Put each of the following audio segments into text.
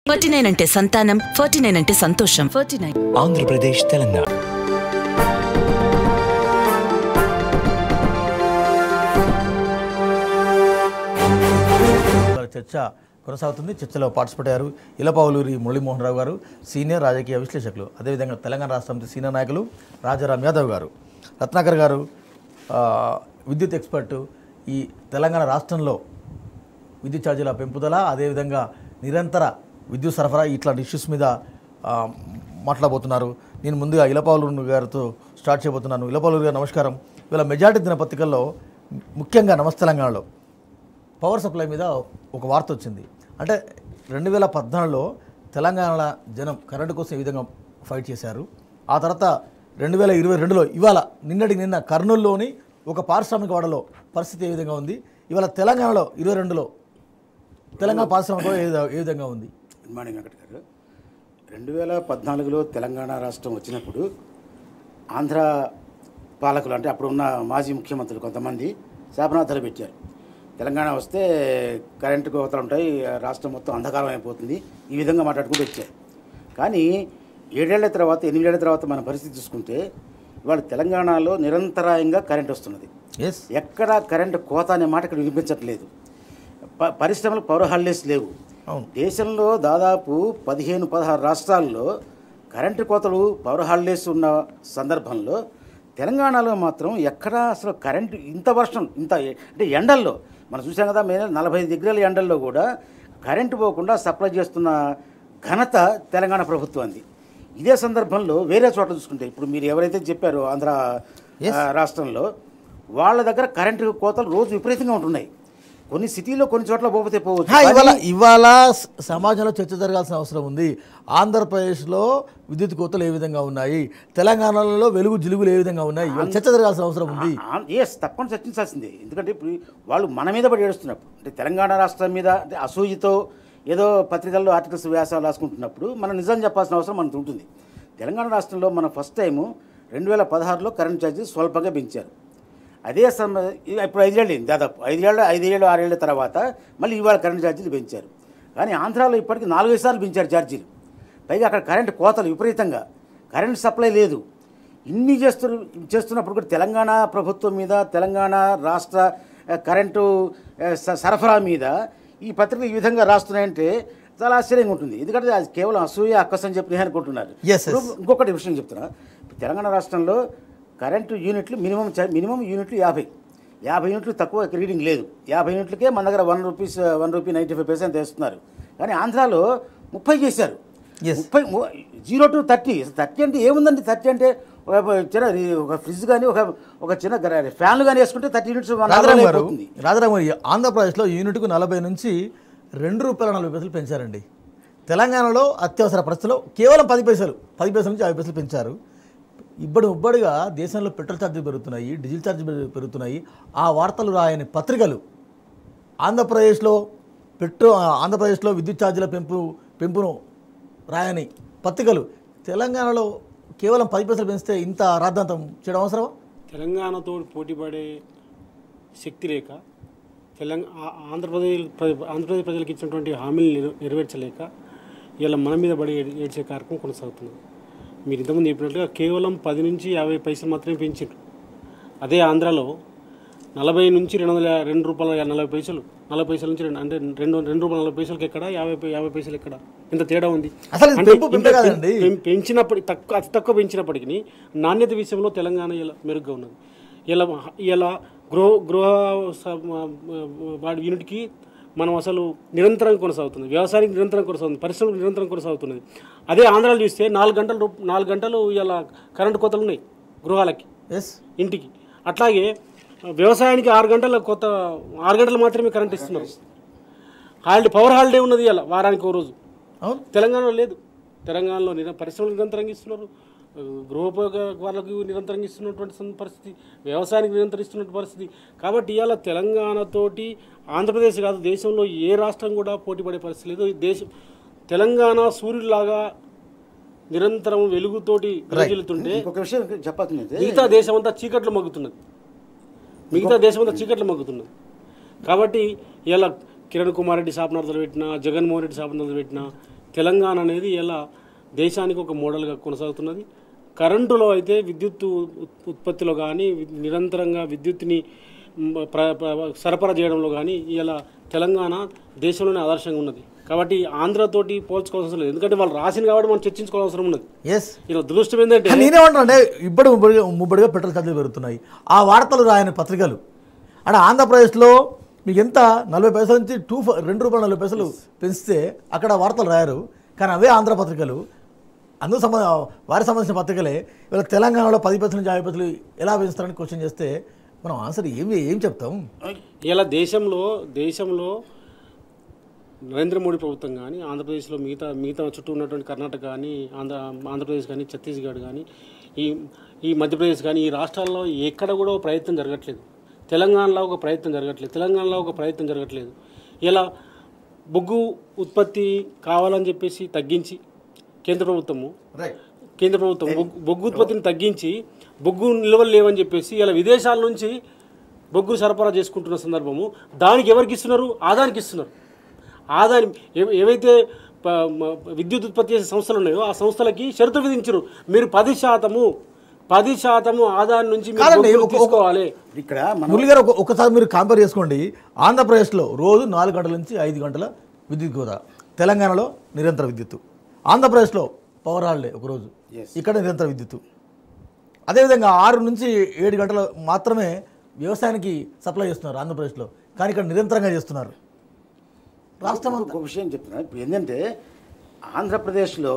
Forty nine అంటే సంతానం forty nine అంటే సంతోషం ఫార్టీ నైన్ ఆంధ్రప్రదేశ్ తెలంగాణ వారి చర్చ కొనసాగుతుంది చర్చలో పార్టిసిపేట్ అయ్యారు ఇలపావులూరి మురళీమోహన్ రావు గారు సీనియర్ రాజకీయ విశ్లేషకులు అదేవిధంగా తెలంగాణ రాష్ట్ర సమితి సీనియర్ నాయకులు రాజారాం యాదవ్ గారు రత్నాకర్ గారు ఆ, విద్యుత్ ఎక్స్పర్టు ఈ తెలంగాణ రాష్ట్రంలో విద్యుత్ ఛార్జీల పెంపుదల అదేవిధంగా నిరంతర విద్యుత్ సరఫరా ఇట్లాంటి ఇష్యూస్ మీద ఆ, మాట్లాడబోతున్నారు నేను ముందుగా ఇలపావులూరు గారితో స్టార్ట్ చేయబోతున్నాను ఇలపావులూరు గారు నమస్కారం ఇవాళ మెజార్టీ దినపత్రికల్లో ముఖ్యంగా నమస్తే తెలంగాణలో పవర్ సప్లై మీద ఒక వార్త వచ్చింది అంటే రెండు వేల పద్నాలుగులో తెలంగాణ జనం కరెంటు కోసం ఈ విధంగా ఫైట్ చేశారు ఆ తర్వాత రెండు వేల ఇరవై రెండులో ఇవాళ నిన్నటికి నిన్న కర్నూలులోని ఒక పారిశ్రామిక వాడలో పరిస్థితి ఏ విధంగా ఉంది ఇవాళ తెలంగాణలో ఇరవై రెండులో తెలంగాణ పారిశ్రామిక వాడ ఏ విధ- ఏ విధంగా ఉంది గుడ్ మార్నింగ్ వెంకట్ గారు రెండు వేల పద్నాలుగులో తెలంగాణ రాష్ట్రం వచ్చినప్పుడు ఆంధ్ర పాలకులు అంటే అప్పుడు ఉన్న మాజీ ముఖ్యమంత్రులు కొంతమంది శాపనార్థాలు పెట్టారు తెలంగాణ వస్తే కరెంటు కోతలు ఉంటాయి రాష్ట్రం మొత్తం అంధకారం అయిపోతుంది ఈ విధంగా మాట్లాడుకుంటూ వచ్చారు కానీ ఏడేళ్ల తర్వాత ఎనిమిదేళ్ల తర్వాత మన పరిస్థితి చూసుకుంటే ఇవాళ తెలంగాణలో నిరంతరాయంగా కరెంట్ వస్తున్నది ఎస్ ఎక్కడ కరెంటు కోత అనే మాట ఇక్కడ వినిపించట్లేదు ప- పరిశ్రమలు పవర్ హాలిడేస్ లేవు అవును. దేశంలో దాదాపు పదిహేను పదహారు రాష్ట్రాల్లో కరెంటు కోతలు పవర్ హాలిడేస్ ఉన్న సందర్భంలో తెలంగాణలో మాత్రం ఎక్కడ అసలు కరెంటు ఇంత వర్షం ఇంత అంటే ఎండల్లో మనం చూసాం కదా మే నలభై డిగ్రీల ఎండల్లో కూడా కరెంటు పోకుండా సప్లై చేస్తున్న ఘనత తెలంగాణ ప్రభుత్వానికి ఇదే సందర్భంలో వేరే చోట్ల చూసుకుంటే ఇప్పుడు మీరు ఎవరైతే చెప్పారో ఆంధ్ర ఆ, రాష్ట్రంలో వాళ్ళ దగ్గర కరెంటు కోతలు రోజు విపరీతంగా ఉంటున్నాయి కొన్ని సిటీలో కొన్ని చోట్ల పోతే పోవచ్చు హా, ఇవాళ కానీ ఇవాళ స- సమాజంలో చర్చ జరగాల్సిన అవసరం ఉంది ఆంధ్రప్రదేశ్లో విద్యుత్ కోతలు ఏ విధంగా ఉన్నాయి తెలంగాణలో వెలుగు జిలుగులు ఏ విధంగా ఉన్నాయి ఇవాళ చర్చ జరగాల్సిన అవసరం ఉంది ఎస్ తప్పని చర్చించాల్సిందే ఎందుకంటే ఇప్పుడు వాళ్ళు మన మీద పడి ఏడుస్తున్నప్పుడు అంటే తెలంగాణ రాష్ట్రం మీద అంటే అసూయతో ఏదో పత్రికల్లో ఆర్టికల్స్ వ్యాసాలు రాసుకుంటున్నప్పుడు మనం నిజం చెప్పాల్సిన అవసరం మనకు ఉంటుంది తెలంగాణ రాష్ట్రంలో మనం ఫస్ట్ టైము రెండు వేల పదహారులో కరెంట్ ఛార్జెస్ స్వల్పంగా పెంచారు అదే సమ ఇది ఇప్పుడు ఐదేళ్ళు అయింది దాదాపు ఐదేళ్ళు ఐదేళ్ళు ఆరేళ్ల తర్వాత మళ్ళీ ఇవాళ కరెంట్ ఛార్జీలు పెంచారు కానీ ఆంధ్రాలో ఇప్పటికి నాలుగైదు సార్లు పెంచారు ఛార్జీలు పైగా అక్కడ కరెంట్ కోతలు విపరీతంగా కరెంట్ సప్లై లేదు ఇన్ని చేస్తు చేస్తున్నప్పుడు కూడా తెలంగాణ ప్రభుత్వం మీద తెలంగాణ రాష్ట్ర ఆ, కరెంటు ఆ, స- సరఫరా మీద ఈ పత్రికలు ఈ విధంగా రాస్తున్నాయంటే చాలా ఆశ్చర్యంగా ఉంటుంది ఎందుకంటే అది కేవలం అసూయ అక్కస్ అని చెప్పి నేను అనుకుంటున్నారు Yes, yes. ఇప్పుడు ఇంకొకటి విషయం చెప్తున్నా తెలంగాణ రాష్ట్రంలో కరెంటు యూనిట్లు మినిమం చా- మినిమం యూనిట్లు యాభై యాభై యూనిట్లు తక్కువ రీడింగ్ లేదు యాభై యూనిట్లకే మన దగ్గర one rupees one rupee ninety five paisa తెస్తున్నారు కానీ ఆంధ్రాలో ముప్పై చేశారు Yes. ముప్పై జీరో టు థర్టీ థర్టీ అంటే ఏముందండి థర్టీ అంటే ఒక చిన్న రి- ఒక ఫ్రిడ్జ్ కానీ ఒక ఒక చిన్న గర- ఫ్యాన్లు కానీ వేసుకుంటే థర్టీ యూనిట్స్ రాజరామ్ గారు అయిపోతుంది రాజరామ్ గారు ఆంధ్రప్రదేశ్లో యూనిట్కు నలభై నుంచి రెండు రూపాయల నలభై పైసలు పెంచారండి తెలంగాణలో అత్యవసర పరిస్థితుల్లో కేవలం పది పైసలు పది పైసల నుంచి యాభై పైసలు పెంచారు ఇబ్బడి ఉబ్బడిగా దేశంలో పెట్రోల్ ఛార్జీలు పెరుగుతున్నాయి డీజిల్ ఛార్జీలు పెరుగు- పెరుగుతున్నాయి ఆ వార్తలు రాయని పత్రికలు ఆంధ్రప్రదేశ్లో పెట్రో ఆంధ్రప్రదేశ్లో విద్యుత్ ఛార్జీల పెంపు పెంపును రాయని పత్రికలు తెలంగాణలో కేవలం పది పైసలు పెంచితే ఇంత రాద్ధాంతం చేయడం అవసరమా తెలంగాణతో పోటీపడే శక్తి లేక తెలంగాణ ఆంధ్రప్రదేశ్ ప్ర- ఆంధ్రప్రదేశ్ ప్రజలకు ఇచ్చినటువంటి హామీలు నెర- నెరవేర్చలేక ఇలా మన మీద పడి ఏడ్- ఏడ్చే కార్యక్రమం కొనసాగుతుంది మీరు ఇంతకుముందు చెప్పినట్లుగా కేవలం పది నుంచి యాభై పైసలు మాత్రమే పెంచారు అదే ఆంధ్రాలో నలభై నుంచి రెండు వందల రెండు రూపాయల నలభై పైసలు నలభై పైసల నుంచి రెండు అంటే రెండు రెండు రూపాయల నలభై పైసలకి ఎక్కడ యాభై పై- యాభై పైసలు ఎక్కడ ఇంత తేడా ఉంది అసలు ఇది అంటే పెంపు పెంపే ఇంత పెం- కాదండి. పెం- పెంచినప్పటి తక్కువ అతి తక్కువ పెంచినప్పటికీ నాణ్యత విషయంలో తెలంగాణ ఇలా మెరుగ్గా ఉన్నది ఇలా ఇలా గృహ గృహ స- మ- మ- వాడి యూనిట్కి మనం అసలు నిరంతరం కొనసాగుతుంది వ్యవసాయానికి నిరంతరం కొనసాగుతుంది పరిశ్రమలు నిరంతరం కొనసాగుతున్నది అదే ఆంధ్రాలో చూస్తే నాలుగు గంటలు రూ- నాలుగు గంటలు ఇలా కరెంటు కోతలు ఉన్నాయి గృహాలకి ఎస్ ఇంటికి అట్లాగే వ్యవసాయానికి ఆరు గంటల కొత్త ఆరు గంటలు మాత్రమే కరెంట్ ఇస్తున్నారు హాలిడే పవర్ హాలిడే ఉన్నది ఇలా వారానికి ఓ రోజు అవును తెలంగాణలో లేదు తెలంగాణలో నిర పరిశ్రమలు నిరంతరంగా ఇస్తున్నారు ఆ, గృహోపయోగ వాళ్ళకు నిరంతరంగా ఇస్తున్నటువంటి సం- పరిస్థితి వ్యవసాయానికి నిరంతరం ఇస్తున్నటువంటి పరిస్థితి కాబట్టి ఇవాళ తెలంగాణతోటి ఆంధ్రప్రదేశ్ కాదు దేశంలో ఏ రాష్ట్రం కూడా పోటీ పడే పరిస్థితి లేదు దేశం తెలంగాణ సూర్యుడిలాగా నిరంతరం వెలుగుతోటి వెలుగుతుంటే ఇంకొక విషయం చెప్పాల్సింది మిగతా దేశం అంతా చీకట్లు మగ్గుతున్నది మిగతా దేశం అంతా చీకట్లు మగ్గుతున్నది కాబట్టి ఇలా కిరణ్ కుమార్ రెడ్డి శాపనార్థాలు పెట్టినా జగన్మోహన్ రెడ్డి శాపనార్థాలు పెట్టినా తెలంగాణ అనేది ఇలా దేశానికి ఒక మోడల్గా కొనసాగుతున్నది కరెంటులో అయితే విద్యుత్ ఉత్- ఉత్పత్తిలో కానీ నిరంతరంగా విద్యుత్ని మ్, ప్ర ప్ర- సరఫరా చేయడంలో కానీ ఇలా తెలంగాణ దేశంలోనే ఆదర్శంగా ఉన్నది కాబట్టి ఆంధ్రతోటి పోల్చుకోవాల్సిన అవసరం లేదు ఎందుకంటే వాళ్ళు రాసింది కాబట్టి మనం చర్చించుకోవాల్సిన అవసరం ఉన్నది ఎస్ ఇలా దురదృష్టం ఏంటంటే నేనేమంటున్నా అంటే ఇప్పుడు ముబ్బడిగా ముబ్బడిగా పెట్రోల్ ఛార్జీలు పెరుగుతున్నాయి ఆ వార్తలు రాయని పత్రికలు అంటే ఆంధ్రప్రదేశ్లో మీకు ఎంత నలభై పైసల నుంచి టూ ఫ- రెండు రూపాయల నలభై పైసలు పెంచితే అక్కడ వార్తలు రాయరు కానీ అవే ఆంధ్ర పత్రికలు అందుకు సంబంధ వారికి సంబంధించిన పత్రికలే ఇవాళ తెలంగాణలో పది పైసల నుంచి యాభై పైసలు ఎలా పెంచుతారని క్వశ్చన్ చేస్తే మనం ఆన్సర్ ఏం ఏం చెప్తాం ఇలా దేశంలో దేశంలో నరేంద్ర మోడీ ప్రభుత్వం కానీ ఆంధ్రప్రదేశ్లో మిగతా మిగతా చుట్టూ ఉన్నటువంటి కర్ణాటక కానీ ఆంధ్ర ఆంధ్రప్రదేశ్ కానీ ఛత్తీస్గఢ్ కానీ ఈ ఈ మధ్యప్రదేశ్ కానీ ఈ రాష్ట్రాల్లో ఎక్కడ కూడా ఒక ప్రయత్నం జరగట్లేదు తెలంగాణలో ఒక ప్రయత్నం జరగట్లేదు తెలంగాణలో ఒక ప్రయత్నం జరగట్లేదు ఇలా బొగ్గు ఉత్పత్తి కావాలని చెప్పేసి తగ్గించి కేంద్ర ప్రభుత్వము రైట్ కేంద్ర ప్రభుత్వం బొగ్గు బొగ్గు ఉత్పత్తిని తగ్గించి బొగ్గు నిల్వలు లేవని చెప్పేసి ఇలా విదేశాల నుంచి బొగ్గు సరఫరా చేసుకుంటున్న సందర్భము దానికి ఎవరికి ఇస్తున్నారు ఆదానికి ఇస్తున్నారు ఆదాని ఏ- ఏవైతే ప- మ- విద్యుత్ ఉత్పత్తి చేసే సంస్థలు ఉన్నాయో ఆ సంస్థలకి షరతు విధించరు మీరు పది శాతము పది శాతము ఆదాయం నుంచి మీరు కాదండి, బొగ్గును ఒక- ఒక- తీసుకోవాలి ఇక్కడ మనం మురళి గారు ఒక- ఒకసారి మీరు కంపేర్ చేసుకోండి ఆంధ్రప్రదేశ్లో రోజు నాలుగు గంటల నుంచి ఐదు గంటల విద్యుత్ కోత తెలంగాణలో నిరంతర విద్యుత్తు ఆంధ్రప్రదేశ్లో పవర్ హాలిడే ఒకరోజు Yes. ఇక్కడ నిరంతర విద్యుత్తు అదేవిధంగా ఆరు నుంచి ఏడు గంటలు మాత్రమే వ్యవసాయానికి సప్లై చేస్తున్నారు ఆంధ్రప్రదేశ్లో కానీ ఇక్కడ నిరంతరంగా చేస్తున్నారు రాష్ట్రం అంతా ఒక విషయం చెప్తున్నా ఇప్పుడు ఏంటంటే ఆంధ్రప్రదేశ్లో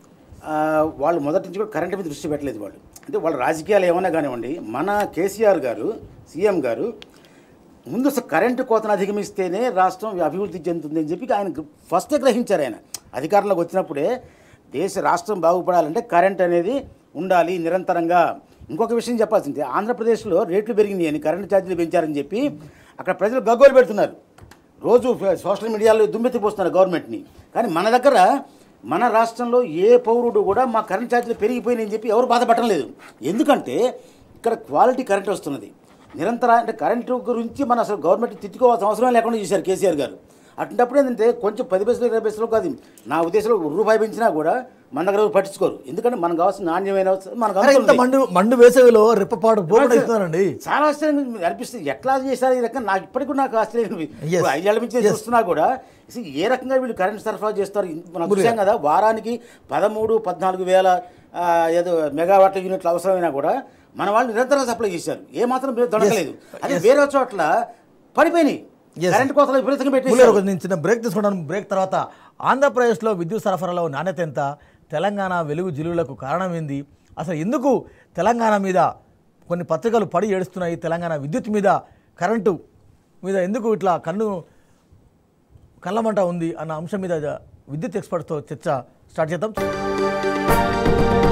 ఆ, వాళ్ళు మొదటి నుంచి కూడా కరెంట్ మీద దృష్టి పెట్టలేదు వాళ్ళు అంటే వాళ్ళ రాజకీయాలు ఏమన్నా కానివ్వండి మన కేసీఆర్ గారు సీఎం గారు ముందు అసలు కరెంటు కోతను అధిగమిస్తేనే రాష్ట్రం అభివృద్ధి చెందుతుంది అని చెప్పి ఆయన ఫస్టే గ్రహించారు ఆయన అధికారంలోకి వచ్చినప్పుడే దేశ రాష్ట్రం బాగుపడాలంటే కరెంట్ అనేది ఉండాలి నిరంతరంగా ఇంకొక విషయం చెప్పాల్సింది ఆంధ్రప్రదేశ్లో రేట్లు పెరిగినాయి అని కరెంటు ఛార్జీలు పెంచారని చెప్పి అక్కడ ప్రజలు గగ్గోలు పెడుతున్నారు రోజు ఫ- సోషల్ మీడియాలో దుమ్మెత్తిపోస్తున్నారు గవర్నమెంట్ని కానీ మన దగ్గర మన రాష్ట్రంలో ఏ పౌరుడు కూడా మా కరెంట్ ఛార్జీలు పెరిగిపోయినాయని చెప్పి ఎవరు బాధపడటం లేదు ఎందుకంటే ఇక్కడ క్వాలిటీ కరెంట్ వస్తున్నది నిరంతర అంటే కరెంటు గురించి మన అసలు గవర్నమెంట్ తిట్టుకోవాల్సిన అవసరం లేకుండా చేశారు కేసీఆర్ గారు అటువంటిప్పుడు ఏంటంటే కొంచెం పది పైసలు ఇరవై పైసలు కాదు నా ఉద్దేశంలో రూపాయి పెంచినా కూడా మన దగ్గర ఎవరు పట్టించుకోరు ఎందుకంటే మనకు కావాల్సిన నాణ్యమైన వస్తు- మనకు అరే, ఇంత అందుతుంది. మండు మండు వేసవిలో రెప్పపాటు పోకుండా ఇస్తున్నారండి చాలా ఆశ్చర్యం అనిపిస్తుంది ఎట్లా చేశారు ఈ రకంగా నాకు ఇప్పటికి కూడా నాకు ఆశ్చర్యం అనిపిస్తుంది. Yes. ఇప్పుడు ఐదేళ్ల నుంచి నేను చూస్తున్నా కూడా అసలు ఏ రకంగా వీళ్ళు కరెంట్ సరఫరా చేస్తారు ఇన్- మనం చూసాం కదా వారానికి పదమూడు పద్నాలుగు వేల ఆ, ఏదో మెగావాట్ల యూనిట్లు అవసరమైనా కూడా మన వాళ్ళు నిరంతరం సప్లై చేశారు ఏ మాత్రం మీరు దొరకలేదు అదే వేరే చోట్ల పడిపోయినాయి Yes. కరెంట్ కోతలు విపరీతంగా మురళి పెట్టేశారు గారు, నేను చిన్న బ్రేక్ తీసుకుంటాను బ్రేక్ తర్వాత ఆంధ్రప్రదేశ్లో విద్యుత్ సరఫరాలో నాణ్యత ఎంత తెలంగాణ వెలుగు జిలువులకు కారణం ఏంది అసలు ఎందుకు తెలంగాణ మీద కొన్ని పత్రికలు పడి ఏడుస్తున్నాయి తెలంగాణ విద్యుత్ మీద కరెంటు మీద ఎందుకు ఇట్లా కన్ను కళ్ళమంట ఉంది అన్న అంశం మీద విద్యుత్ ఎక్స్పర్ట్స్తో చర్చ స్టార్ట్ చేద్దాం